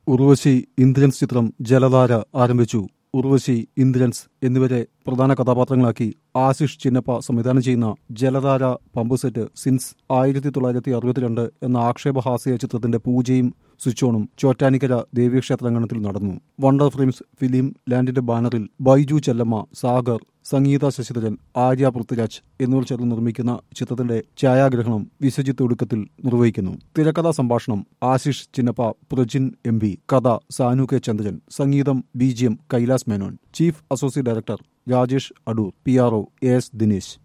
ഉർവശി ഇന്ദ്രൻസ് ചിത്രം ജലധാര ആരംഭിച്ചു ഉർവശി ഇന്ദ്രൻസ് എന്നിവരെ പ്രധാന കഥാപാത്രങ്ങളാക്കി ആശിഷ് ചിന്നപ്പ സംവിധാനം ചെയ്യുന്ന ജലധാര പമ്പ് സെറ്റ് സിൻസ് ആയിരത്തി തൊള്ളായിരത്തി അറുപത്തിരണ്ട് എന്ന ആക്ഷേപഹാസ്യ ചിത്രത്തിന്റെ പൂജയും സ്വിച്ചോണും ചോറ്റാനിക്കര ദേവീക്ഷേത്രാങ്കണത്തിൽ നടന്നു വണ്ടർ ഫിലിംസ് ഫിലിം ലാൻഡിന്റെ ബാനറിൽ ബൈജു ചെല്ലമ്മ സാഗർ സംഗീത ശശിധരൻ ആര്യ പൃഥ്വിരാജ് എന്നിവർ ചേർന്ന് നിർമ്മിക്കുന്ന ചിത്രത്തിന്റെ ഛായാഗ്രഹണം വിശ്വജിത്ത് ഒടുക്കത്തിൽ നിർവഹിക്കുന്നു തിരക്കഥാ സംഭാഷണം ആശിഷ് ചിന്നപ്പ പ്രജിൻ എം പി കഥ സാനു കെ ചന്ദ്രൻ സംഗീതം B G M Kailas Menon chief associate director Rajesh Adoor P R O A S Dinesh